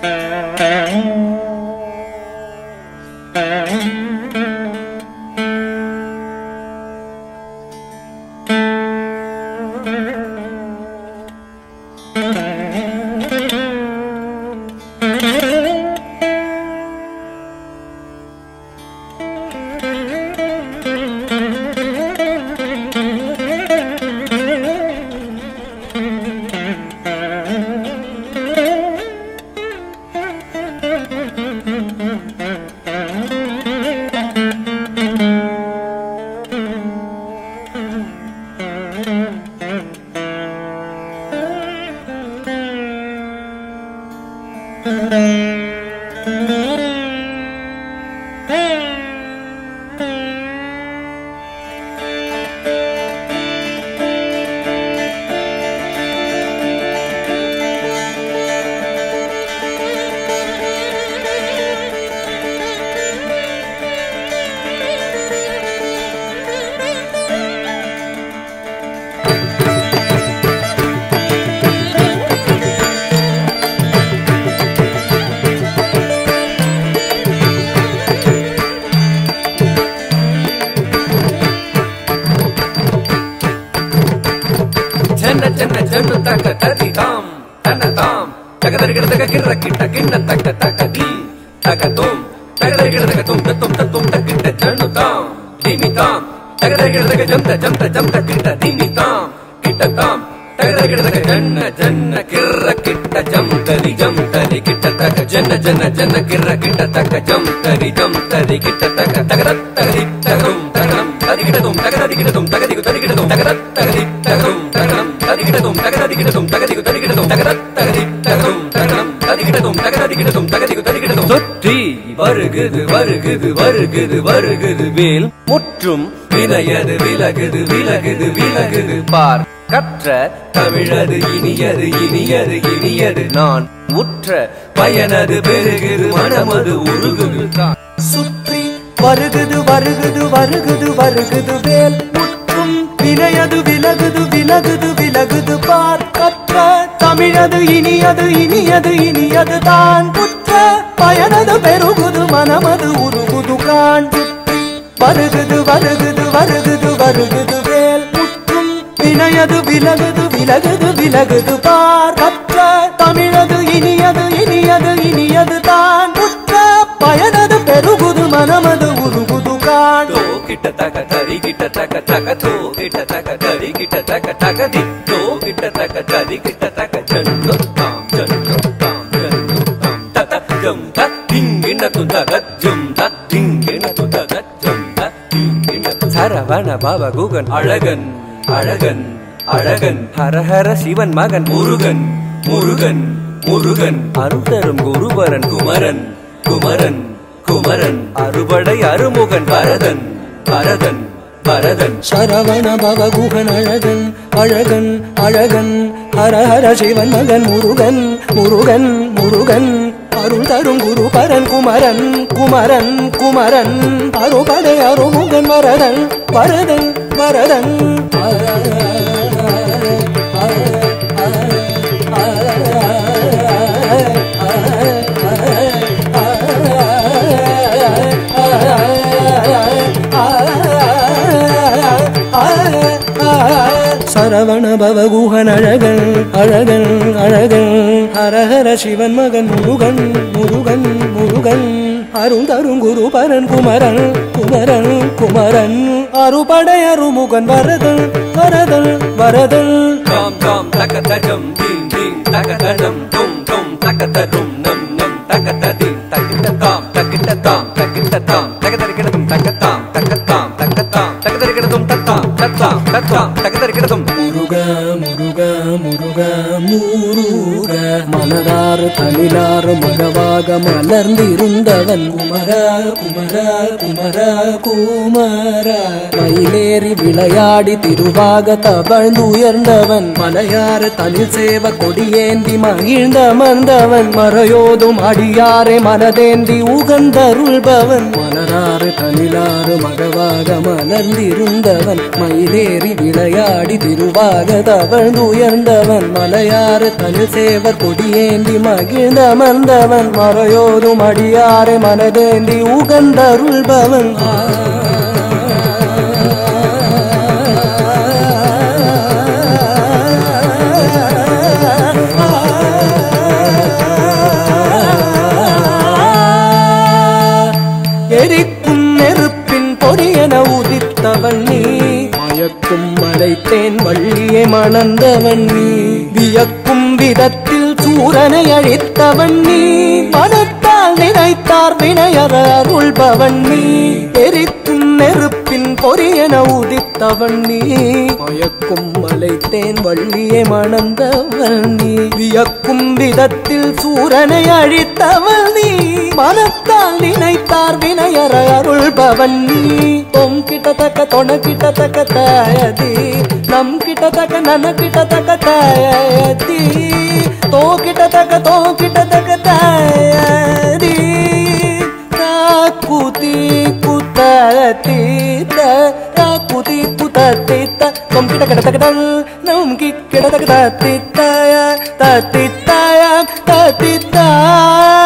జన జన జను తక తది తాం తన తాం తగ తరిగిడ తగ కిర్ర కిట్ట కిన్న తక తక దీ తగ తుం తగ తరిగిడ తగ తుం తుం తుం తగిట్ట జను తాం దిమి తాం తగ తరిగిడ తగ జంత జంత జంత కిట్ట దిమి తాం కిట్ట తాం తగ తరిగిడ తగ జన్న జన్న కిర్ర కిట్ట జంతరి జంతరి కిట్ట తగ జన జన జన కిర్ర కిట్ట తగ జంతరి జంతరి కిట్ట తగ తగ తగది తగం తగం తదిగిడదుం తగ తదిగిడదుం తగదిగు తదిగిడదుం తగ తగది తగం తగం తదిగిడదుం తగ తదిగిడదుం తగదిగు తదిగిడదుం తగ తగది తగం తగం తదిగిடதும் தகததிகிடதும் தகதிகு ததிகிடதும் சொற்றி வருகுது வருகுது வருகுது வருகுது வேல் முற்றும் வினையது விலகுது விலகுது விலகுது பார் கற்ற தமிழது இனியது இனியது இனியது நான் உற்ற பயனது பெருகுது மனமது உருகுது தான் சுற்றி வருகுது வருகுது வருகுது வருகுது வேல் முற்றும் வினையது விலகுது விலகுது விலகுது பார் கற்ற தமிழது இனியது இனியது இனியது தான் புற்ற பயனது பெருகுது மனமது உருகுது காண் சுற்றி வருகுது வருகுது வருகுது வருகுது வேல் முற்றும் வினையது விலகுது விலகுது விலகுது பார் கற்ற தமிழது இனியது இனியது இனியது தான் புற்ற பயனது பெருகுது மனமது உருகுது காண் தோ கிட்ட தக தரி கிட்ட தக தக தோ கிட்ட தக தரி கிட்ட தக தக தி தோ கிட்ட தக தரி கிட்ட தக ஜன்னு தாம் ஜன்னு தாம் ஜன்னு தாம் தத ஜம் தத் திங்கின து தக ஜம் தத் திங்கின து தக ஜம் தத் திங்கின து சரவண பவ குகன் அழகன் அழகன் அழகன் ஹரஹர சிவன் மகன் முருகன் முருகன் முருகன் அருள்தரும் குருபரன் குமரன் குமரன் குமரன் அறுபடை அருமுகன் பரதன் பரதன் பரதன் சரவண பவகுகன் அழகன் அழகன் அழகன் ஹர ஹர சிவன் மகன் முருகன் முருகன் முருகன் அருள் தரும் குரு பரன் குமரன் குமரன் குமரன் அருபடை அருமுகன் வரதன் வரதன் வரதன் சரவண பவகுகன் அழகன் அழகன் அழகன் ஹரஹர சிவன் மகன் முருகன் முருகன் முருகன் அருள் தரும் குரு பரன் குமரன் குமரன் குமரன் அருபடை அருமுகன் வரதன் வரதன் வரதன் தாம் தாம் தக தஜம் தீம் தீம் தக தஜம் தும் தும் தக தரும் நம் நம் தக ததி தகிட்ட தாம் தகிட்ட தாம் தகிட்ட தாம் தக தரிக்கிடதும் தக தாம் தக தாம் தக தாம் தக தரிக்கிடதும் தத்தாம் தத்தாம் தத்தாம் தக தரிக்கிடதும் முருக முருக முருக முருக மலராறு தளிராறு மகவாக மலர்ந்திருந்தவன் குமர குமர குமர குமர மயிலேறி விளையாடி திருவாக தவழ்ந்து உயர்ந்தவன் மலையாறு தனில் சேவ கொடியேந்தி மகிழ்ந்தமர்ந்தவன் மறையோதும் அடியாரை மனதேந்தி உகந்தருள்பவன் மலராறு தனிலாறு மகவாக மலர்ந்திருந்தவன் மயிலேறி விளையாடி திருவாக தவழ்ந்து உயர்ந்தவன் மலையாறு தனில் சேவர் கொடியே மலரேந்தி மகிழ்ந்தமர்ந்தவன் மறையோதும் அடியாரை மனதேந்தி உகந்தருள்பவன் எரிக்கும் நெருப்பின் பொரியன உதித்தவன் நீ மயக்கும் மலைத்தேன் வள்ளியை மணந்தவன் நீ வியக்கும் விதத்தில் சூரனை அழித்தவன் நீ மனத்தால் நினைத்தார் வினையற அருள்பவன் நீ எரிக்கும் நெருப்பின் பொரியன உதித்தவன் நீ மயக்கும் மலைத்தேன் வள்ளியை மணந்தவன் நீ வியக்கும் விதத்தில் சூரனை அழித்தவன் நீ மனத்தால் நினைத்தார் வினையற அருள்பவன் நீ தொம் கிட்டத்தக்க தொண கிட்டத்தக்க தாயதி நம் கிட்டத்தக்க நன கிட்டத்தக்க தாயதி தோ கிட்டத்தக்க தோ கிட்டத்தக்க தாயதி காக்குதி குத்தீத்த காக்குதி குத்தீத்த தொம் கிட்ட கிடத்தக்கடல் நம் கிடத்தக்க தத்தித்தாய தத்தித்தாய தத்தித்தாய